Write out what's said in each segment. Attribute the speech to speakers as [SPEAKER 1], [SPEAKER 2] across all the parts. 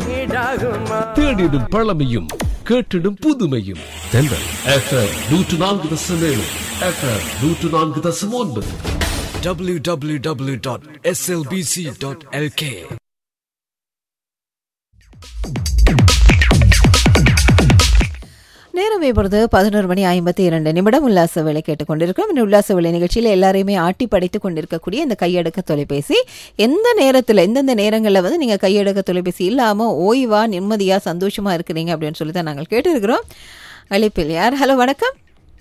[SPEAKER 1] ஈடாகுமா
[SPEAKER 2] தேடிடும் பழமையும் கேட்டிடும் புதுமையும் தென்றல் FM நூற்று நான்கு தசம் ஏழு FM நூற்று நான்கு தசம் ஒன்பது
[SPEAKER 3] www.slbc.lk
[SPEAKER 4] நேரம் இப்பொழுது பதினோரு மணி ஐம்பத்தி இரண்டு நிமிடம் உல்லாச வேலை கேட்டுக்கொண்டிருக்கிறோம் இந்த உல்லாச வேலை நிகழ்ச்சியில் எல்லாரையுமே ஆட்டி படைத்து கொண்டிருக்கக்கூடிய இந்த கையடக்க தொலைபேசி எந்த நேரத்தில் எந்தெந்த நேரங்களில் வந்து நீங்கள் கையடக்க தொலைபேசி இல்லாமல் ஓய்வா நிம்மதியாக சந்தோஷமாக இருக்கிறீங்க அப்படின்னு சொல்லி தான் நாங்கள் கேட்டிருக்கிறோம் அழைப்பில் யார் ஹலோ வணக்கம்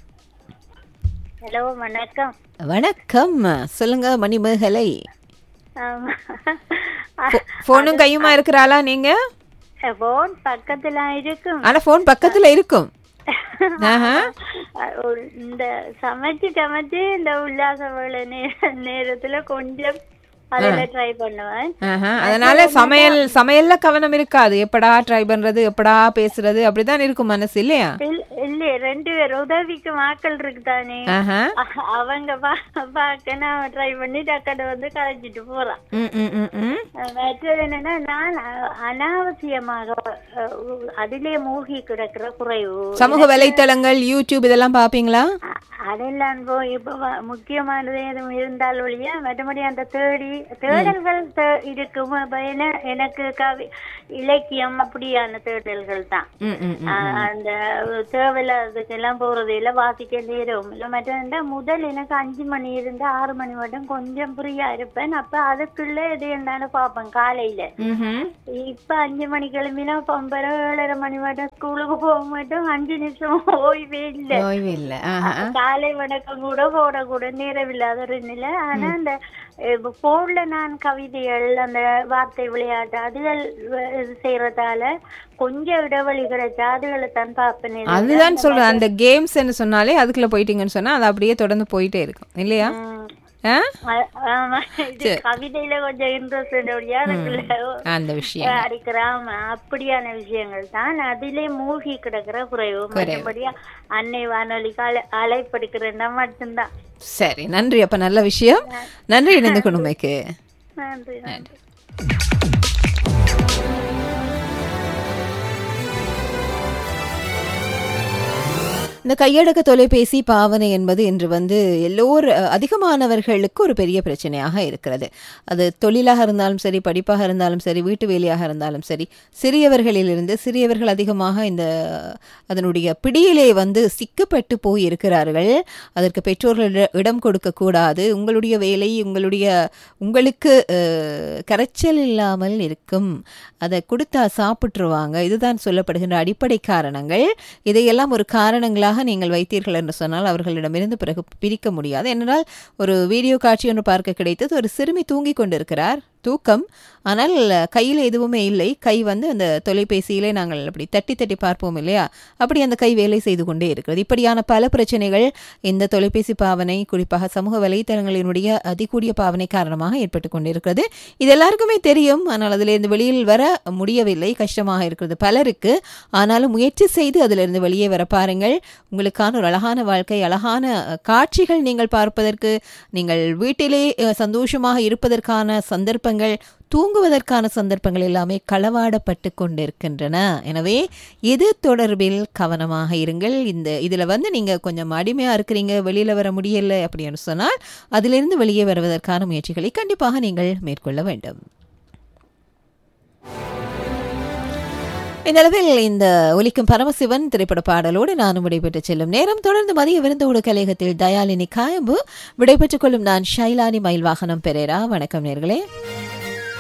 [SPEAKER 5] ஹலோ வணக்கம்
[SPEAKER 4] வணக்கம் சொல்லுங்க மணிமேகலை
[SPEAKER 5] ஆமா.
[SPEAKER 4] ஃபோனும் கையுமா இருக்கிறாளா நீங்க
[SPEAKER 5] போன் பக்கத்துல இருக்கும்
[SPEAKER 4] ஆனா ஃபோன் பக்கத்துல இருக்கும் ஆஹா.
[SPEAKER 5] ஒரு- இந்த சமைச்சு சமைச்சு இந்த உல்லாச வேலை நே- நேரத்துல கொஞ்சம் அதுல ட்ரை பண்ணுவேன்
[SPEAKER 4] ஆஹா, அதனால சமையல் சமையல்ல கவனம் இருக்காது எப்படா ட்ரை பண்றது எப்படா பேசுறது அப்படிதான் இருக்கும் மனசு இல்லையா
[SPEAKER 5] இல்ல இல்ல ரெண்டு பேர் உதவிக்கு மாக்கள் இருக்குதானே
[SPEAKER 4] ஆஹா.
[SPEAKER 5] அ- அவங்க பா- பார்க்க நான் ட்ரை பண்ணி டக்கடை வந்து கழிச்சிட்டு போறான்
[SPEAKER 4] ம், ம், ம், ம்.
[SPEAKER 5] மற்றது என்னன்னா நான் அ- அனாவசியமாக அ, அதிலே மூழ்கி கிடக்கிற குறைவு
[SPEAKER 4] சமூக வலைத்தளங்கள் யூடியூப் இதெல்லாம் பாப்பீங்களா
[SPEAKER 5] அ- அதெல்லாம் போய் இப்ப வ- முக்கியமானது எதுவும் இருந்தால் ஒழிய மற்றபடி அந்த தேடி தேடல்கள் தே- இருக்கும் அப்ப என்ன- எனக்கு கவி இலக்கியம் அப்படியான தேடல்கள் தான்
[SPEAKER 4] ம், ம், ம்.
[SPEAKER 5] அ- அந்த தேவையில்லாததுக்கெல்லாம் போறது இல்ல வாசிக்க நேரம் இல்ல மற்ற முதல் எனக்கு அஞ்சு மணி இருந்து ஆறு மணி மட்டும் கொஞ்சம் ஃப்ரீயா இருப்பேன் அப்ப அதுக்குள்ள எது என்னன்னு பார்ப்பேன் காலையில
[SPEAKER 4] ம்ஹும்.
[SPEAKER 5] இப்ப அஞ்சு மணி கிளம்பினா ஒன்பது ஏழரை மணி மட்டும் ஸ்கூலுக்கு போக மாட்டோம் அஞ்சு நிமிஷம் ஓய்வே இல்லை
[SPEAKER 4] ஓய்வு இல்ல ஆஹா.
[SPEAKER 5] காலை வணக்கம் கூட போட கூட நேரம் இல்லாத ஒரு நிலை ஆனா அந்த போன்ல நான் கவிதைகள் அந்த வார்த்தை விளையாட்டு அதுகள் வ- இது செய்யறதால கொஞ்சம் இடைவெளி கிடைச்சா அதுகளை தான் பார்ப்பேன்
[SPEAKER 4] அதுதான் சொல்றேன் அந்த கேம்ஸ் சொன்னாலே அதுக்குள்ள போயிட்டீங்கன்னு சொன்னா அது அப்படியே தொடர்ந்து போயிட்டே இருக்கும் இல்லையா ஆ?
[SPEAKER 5] அ- ஆமா இது கவிதையில கொஞ்சம் இன்ட்ரெஸ்ட் அதுக்குள்ள
[SPEAKER 4] அந்த விஷயம்
[SPEAKER 5] அடிக்கிறாம அப்படியான விஷயங்கள் தான் அதிலே மூழ்கி கிடக்கிற குறைவு மற்றபடி அன்னை வானொலிக்கு அழை அழைப்படுக்கிறேன்னா மட்டும்தான்
[SPEAKER 4] சரி நன்றி அப்ப நல்ல விஷயம் நன்றி இணைந்து குடும்பக்கு
[SPEAKER 5] நன்றி நன்றி
[SPEAKER 4] இந்த கையடக்க தொலைபேசி பாவனை என்பது இன்று வந்து எல்லோர் அஹ், அதிகமானவர்களுக்கு ஒரு பெரிய பிரச்சனையாக இருக்கிறது அது தொழிலாக இருந்தாலும் சரி படிப்பாக இருந்தாலும் சரி வீட்டு வேலையாக இருந்தாலும் சரி சிறியவர்களிலிருந்து சிறியவர்கள் அதிகமாக இந்த அதனுடைய பிடியிலே வந்து சிக்கப்பட்டு போய் இருக்கிறார்கள் அதற்கு பெற்றோர்கள் இட- இடம் கொடுக்க கூடாது உங்களுடைய வேலை உங்களுடைய உங்களுக்கு அஹ், கரைச்சல் இல்லாமல் இருக்கும் அதை கொடுத்தா சாப்பிட்டுருவாங்க இதுதான் சொல்லப்படுகின்ற அடிப்படை காரணங்கள் இதையெல்லாம் ஒரு காரணங்களாக நீங்கள் வைத்தீர்கள் என்று சொன்னால் அவர்களிடமிருந்து பிறகு பிரிக்க முடியாது ஏனென்றால் ஒரு வீடியோ காட்சி ஒன்று பார்க்க கிடைத்தது ஒரு சிறுமி தூங்கிக் கொண்டிருக்கிறார் தூக்கம் ஆனால் கையில் எதுவுமே இல்லை கை வந்து அந்த தொலைபேசியிலே நாங்கள் அப்படி தட்டி தட்டி பார்ப்போம் இல்லையா அப்படி அந்த கை வேலை செய்து கொண்டே இருக்கிறது இப்படியான பல பிரச்சனைகள் இந்த தொலைபேசி பாவனை குறிப்பாக சமூக வலைத்தளங்களினுடைய அதிகூடிய பாவனை காரணமாக ஏற்பட்டு கொண்டிருக்கிறது இது எல்லாருக்குமே தெரியும் ஆனால் அதிலிருந்து வெளியில் வர முடியவில்லை கஷ்டமாக இருக்கிறது பலருக்கு ஆனாலும் முயற்சி செய்து அதிலிருந்து வெளியே வர பாருங்கள் உங்களுக்கான ஒரு அழகான வாழ்க்கை அழகான அஹ், காட்சிகள் நீங்கள் பார்ப்பதற்கு நீங்கள் வீட்டிலே அஹ், சந்தோஷமாக இருப்பதற்கான சந்தர்ப்பங்கள் தூங்குவதற்கான சந்தர்ப்பங்கள் எல்லாமே களவாடப்பட்டு கொண்டிருக்கின்றன எனவே இது தொடர்பில் கவனமாக இருங்கள் இந்த இதில் வந்து நீங்கள் கொஞ்சம் அடிமையாக இருக்கிறீங்க வெளியில் வர முடியலை அப்படின்னு சொன்னால் அதிலிருந்து வெளியே வருவதற்கான முயற்சிகளை கண்டிப்பாக நீங்கள் மேற்கொள்ள வேண்டும் இந்த அளவில் இந்த ஒலிக்கும் பரமசிவன் திரைப்பட பாடலோடு நானும் விடைபெற்று செல்லும் நேரம் தொடர்ந்து மதிய விருந்தோடு கலையகத்தில் தயாலினி காயம்பு விடைபெற்றுக் கொள்ளும் நான் ஷைலானி மயில் வாகனம் பெரேரா வணக்கம் நேர்களே